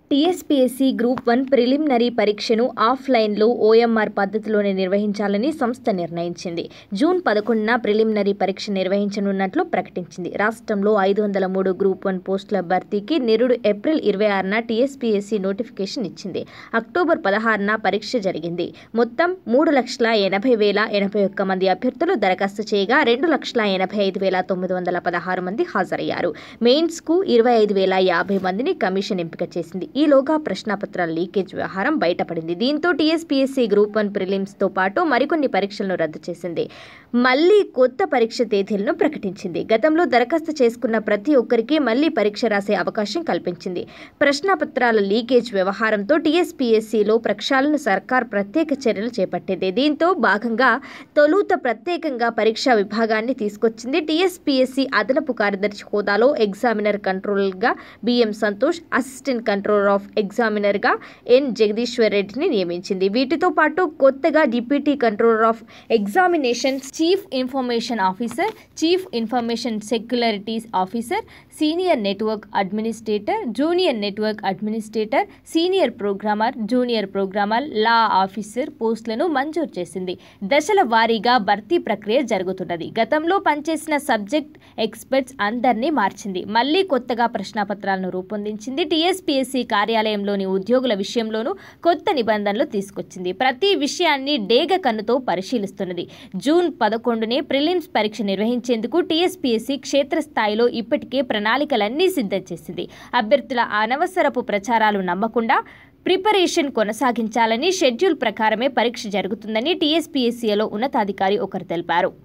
TSPSC group one preliminary పరీక్షను ఆఫ్లైన్లో OMR పద్ధతిలోనే నిర్వహించాలని సంస్థ నిర్ణయించింది జూన్ పదకొండున ప్రిలిమినరీ పరీక్ష నిర్వహించనున్నట్లు ప్రకటించింది రాష్ట్రంలో ఐదు వందల మూడు గ్రూప్ వన్ పోస్టుల భర్తీకి నిరుడు ఏప్రిల్ ఇరవై ఆరున టీఎస్పీఎస్సీ నోటిఫికేషన్ ఇచ్చింది అక్టోబర్ పదహారున పరీక్ష జరిగింది మొత్తం మూడు లక్షల ఎనభై వేల ఎనభై ఒక్క మంది అభ్యర్థులు దరఖాస్తు చేయగా రెండు లక్షల ఎనభై ఐదు వేల తొమ్మిది వందల పదహారు మంది హాజరయ్యారు మెయిన్స్కు ఇరవై ఐదు వేల యాభై మందిని కమిషన్ ఎంపిక చేసింది ఈలోగా ప్రశ్నాపత్రాల లీకేజ్ వ్యవహారం బయటపడింది దీంతో టీఎస్పీఎస్సీ గ్రూప్ వన్ ప్రిలిమ్స్తో పాటు మరికొన్ని పరీక్షలను రద్దు చేసింది మళ్ళీ కొత్త పరీక్ష తేదీలను ప్రకటించింది గతంలో దరఖాస్తు చేసుకున్న ప్రతి ఒక్కరికి మళ్ళీ పరీక్ష రాసే అవకాశం కల్పించింది ప్రశ్నాపత్రాల లీకేజ్ వ్యవహారంతో టీఎస్పీఎస్సీలో ప్రక్షాళన సర్కార్ ప్రత్యేక చర్యలు చేపట్టింది దీంతో భాగంగా తొలుత ప్రత్యేకంగా పరీక్షా విభాగాన్ని తీసుకొచ్చింది టీఎస్పీఎస్సీ అదనపు కార్యదర్శి హోదాలో ఎగ్జామినర్ కంట్రోలర్గా B M Santosh assistant controller of ఎగ్జామినర్గా ఎన్ జగదీశ్వర్ రెడ్డిని నియమించింది వీటితో పాటు కొత్తగా deputy controller of examinations chief information officer chief information securities officer senior network administrator junior network administrator senior programmer junior programmer law officer పోస్టులను మంజూరు చేసింది దశల వారీగా భర్తీ ప్రక్రియ జరుగుతున్నది గతంలో పనిచేసిన సబ్జెక్ట్ ఎక్స్పర్ట్స్ అందరినీ మార్చింది మళ్ళీ కొత్తగా ప్రశ్నాపత్రాలను రూపొందించింది టీఎస్పీఎస్సీ కార్యాలయంలోని ఉద్యోగుల విషయంలోనూ కొత్త నిబంధనలు తీసుకొచ్చింది ప్రతి విషయాన్ని డేగ కన్నుతో పరిశీలిస్తున్నది జూన్ పదకొండునే ప్రిలిమ్స్ పరీక్ష నిర్వహించేందుకు టీఎస్పీఎస్సీ క్షేత్రస్థాయిలో ఇప్పటికే ప్రణాళికలన్నీ సిద్ధం చేసింది అభ్యర్థుల అనవసరపు ప్రచారాలు నమ్మకుండా ప్రిపరేషన్ కొనసాగించాలని షెడ్యూల్ ప్రకారమే పరీక్ష జరుగుతుందని టీఎస్పీఎస్సీలో ఉన్నతాధికారి ఒకరు తెలిపారు